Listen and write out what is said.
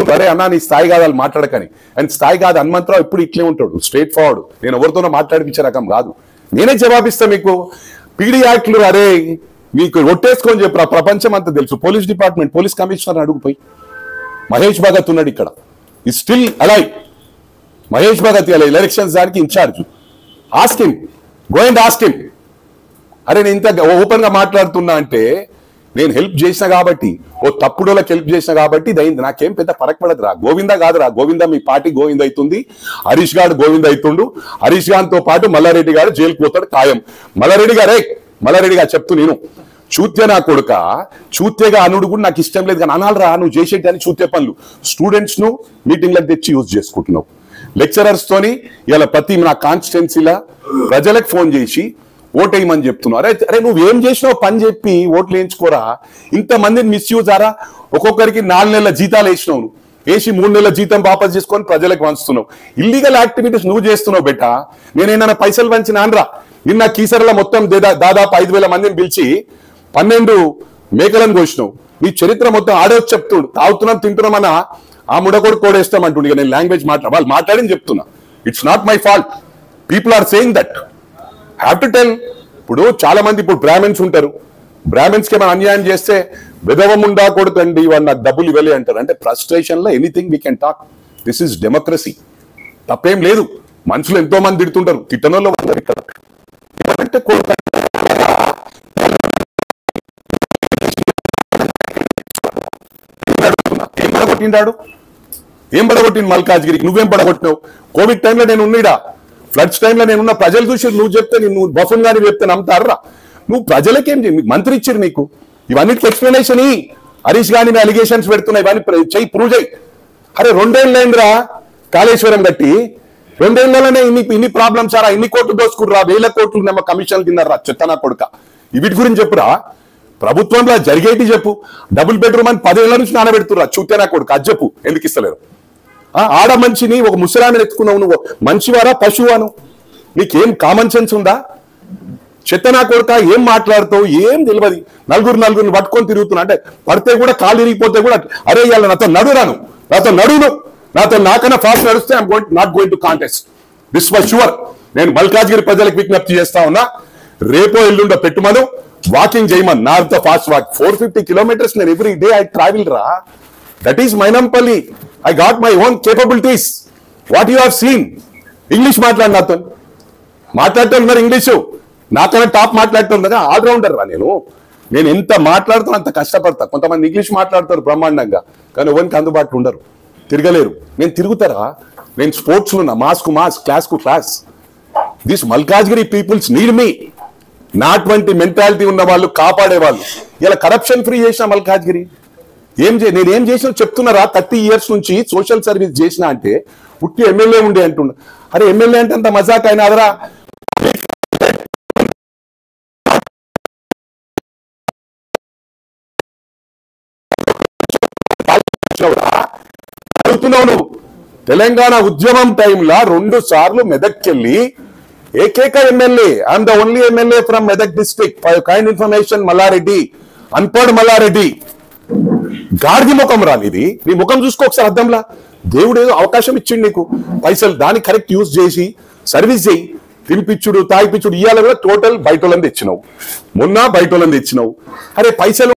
అరే అన్నా నీ స్థాయి కాదు వాళ్ళు మాట్లాడకని అండ్ స్థాయి కాదు హనుమంతరావు ఇప్పుడు ఇట్లే ఉంటాడు స్ట్రేట్ ఫార్వర్డ్ నేను ఎవరితోనో మాట్లాడిపించే రకం కాదు నేనే జవాబిస్తా మీకు పీడీ యాక్ట్లు అరే మీకు ఒట్టేసుకొని చెప్పు ప్రపంచం అంతా తెలుసు పోలీస్ డిపార్ట్మెంట్ పోలీస్ కమిషనర్ అడుగుపోయి మహేష్ భగత్ ఉన్నాడు ఇక్కడ ఈ స్టిల్ అలై మహేష్ భగత్ ఇలా ఎలక్షన్స్ దానికి incharge ask him go and ask him అరే నేను ఇంత ఓపెన్ గా మాట్లాడుతున్నా అంటే నేను హెల్ప్ చేసిన కాబట్టి ఓ తప్పుడోళ్ళకి హెల్ప్ చేసిన కాబట్టి ఇది అయింది నాకేం పెద్ద ఫరక్ పడదురా గోవింద కాదురా గోవింద మీ పార్టీ గోవింద అవుతుంది హరీష్ గారు గోవింద అవుతుండు హరీష్ గారితో పాటు మల్లారెడ్డి గారు జైలుకు పోతాడు ఖాయం మల్లారెడ్డి గారే మల్లారెడ్డి గారు చెప్తూ నేను చూత్య నా కొడుక చూత్యగా అనుడు కూడా నాకు ఇష్టం లేదు కానీ అనాలరా నువ్వు చేసేటని చూత్య పనులు స్టూడెంట్స్ ను మీటింగ్లకు తెచ్చి యూజ్ చేసుకుంటున్నావు లెక్చరర్స్ తోని ఇలా ప్రతి నా కాన్స్టిట్యున్సీలా ప్రజలకు ఫోన్ చేసి ఓటేయమని చెప్తున్నావు అరే అరే నువ్వు ఏం చేసినావు పని చెప్పి ఓట్లు వేయించుకోరా ఇంతమందిని మిస్యూజ్ ఆరా ఒక్కొక్కరికి నాలుగు నెలల జీతాలు వేసినావు నువ్వు. వేసి మూడు నెలల జీతం వాపస్ చేసుకొని ప్రజలకు పంచుతున్నావు ఇల్లీగల్ యాక్టివిటీస్ నువ్వు చేస్తున్నావు బెట్ట నేనేమైనా పైసలు పంచినానరా నిన్న కీసరలో మొత్తం దేదా- దాదాపు ఐదు వేల మందిని పిలిచి పన్నెండు మేకలను కోసినావు నీ చరిత్ర మొత్తం ఆడవచ్చు చెప్తుడు తాగుతున్నాం తింటున్నామన్నా ఆ ముడకొడు కోడేస్తామంటుండే ఇక నేను లాంగ్వేజ్ మాట్లా వాళ్ళు మాట్లాడింది చెప్తున్నా it's not my fault people are saying that have to tell ఇప్పుడు చాలా మంది ఇప్పుడు బ్రాహ్మిన్స్ ఉంటారు బ్రాహ్మిన్స్ కి మనం అన్యాయం చేస్తే విధవం ఉండా కొడుకండి వాడు నాకు డబ్బులు ఇవ్వలే అంటారు అంటే ఫ్రస్ట్రేషన్ లో anything we can talk this is democracy తప్పేం లేదు మనుషులు ఎంతో మంది తిడుతుంటారు తిట్టనోళ్ళు ఉన్నారు ఇక్కడ అంటే కొడుకు ఏం పడగొట్టిండాడు ఏం పడగొట్టింది మల్కాజ్గిరికి నువ్వేం పడగొట్టినావు కోవిడ్ టైంలో నేను ఉన్నీడా ఫ్లడ్స్ టైంలో నేను ఉన్న ప్రజలు చూసి నువ్వు చెప్తే నేను నువ్వు బఫన్ గాని చెప్తే నమ్ముతారా నువ్వు ప్రజలకేం చేయి మీకు మంత్రి ఇచ్చారు నీకు ఇవన్నిటికి ఎక్స్ప్లెనేషన్ ఈ హరీష్ గాని అలిగేషన్స్ పెడుతున్నాయి ఇవన్నీ ప్ర- చెయ్యి ప్రూవ్ చేయి అరే రెండేళ్ళైందిరా కాళేశ్వరం కట్టి రెండేళ్లలోనే ఇన్ని ఇన్ని ప్రాబ్లమ్స్ ఆరా ఇన్ని కోట్లు దోసుకుర్రా వేల కోట్లు నమ్మ కమిషన్లు తిన్నారా చెత్తనా కొడుక వీటి గురించి చెప్పురా ప్రభుత్వంలో జరిగేటి చెప్పు డబుల్ బెడ్రూమ్ అని పదేళ్ల నుంచి నానబెడుతురా చూతేనా కొడుకు అది చెప్పు ఎందుకు ఇస్తలేరు ఆ, ఆడ మనిషిని ఒక ముసలామిని ఎత్తుకున్నావు నువ్వు మనిషివారా పశువాను నీకేం కామన్ సెన్స్ ఉందా చెత్త నా కొడుక ఏం మాట్లాడుతావు ఏం తెలియదు నలుగురు నలుగురిని పట్టుకొని తిరుగుతున్నా అంటే పడితే కూడా కాలు ఇరిగిపోతే కూడా అరే ఇవాళ నాతో నడురాను నాతో నడును నాతో నాకన్నా ఫాస్ట్ నడిస్తే I'm going not going to contest this was sure నేను మల్కాజ్గిరి ప్రజలకు విజ్ఞప్తి చేస్తా ఉన్నా రేపో ఎల్లుండో పెట్టుమను వాకింగ్ చేయమని నాతో fast walk four fifty kilometres నేను ఎవ్రీ డే ఐ ట్రావెల్ రా that is Mynampally I got my own capabilities what you have seen English మాట్లాడి నాతో మాట్లాడుతూ ఉన్నారు ఇంగ్లీషు నాకన్నా టాప్ మాట్లాడుతున్నా ఆల్రౌండర్ రా నేను నేను ఎంత మాట్లాడుతున్నా అంత కష్టపడతా కొంతమంది ఇంగ్లీష్ మాట్లాడతారు బ్రహ్మాండంగా కానీ ఎవరికి అందుబాటులో ఉండరు తిరగలేరు నేను తిరుగుతారా నేను స్పోర్ట్స్ ఉన్నా మాస్కు మాస్ క్లాస్ కు class this Malkajgiri peoples need me నాటువంటి మెంటాలిటీ ఉన్న వాళ్ళు కాపాడే వాళ్ళు ఇలా కరప్షన్ ఫ్రీ చేసిన మల్కాజ్గిరి ఏం చే నేను ఏం చేసినా చెప్తున్నారా థర్టీ ఇయర్స్ నుంచి సోషల్ సర్వీస్ చేసిన అంటే పుట్టి ఎమ్మెల్యే ఉండే అంటున్నా అరే ఎమ్మెల్యే అంటే అంత మజాక్ అయినా అదరా అడుగుతున్నావు నువ్వు తెలంగాణ ఉద్యమం టైంలో రెండు సార్లు మెదక్కెళ్ళి ఏకైక MLA I'm the only MLA from Medak district kind information Mallareddy అన్పడ్ మల్లారెడ్డి గాడిది ముఖం రా ఇది నీ ముఖం చూసుకో ఒకసారి అద్దంలా దేవుడు ఏదో అవకాశం ఇచ్చిండు నీకు పైసలు దాన్ని కరెక్ట్ యూజ్ చేసి సర్వీస్ చేయి తినిపిచ్చుడు తాగిపిచ్చుడు ఇయ్యాల కూడా టోటల్ బయటోళ్ళని తెచ్చినావు మొన్న బయటోళ్ళని తెచ్చినావు అరే పైసలు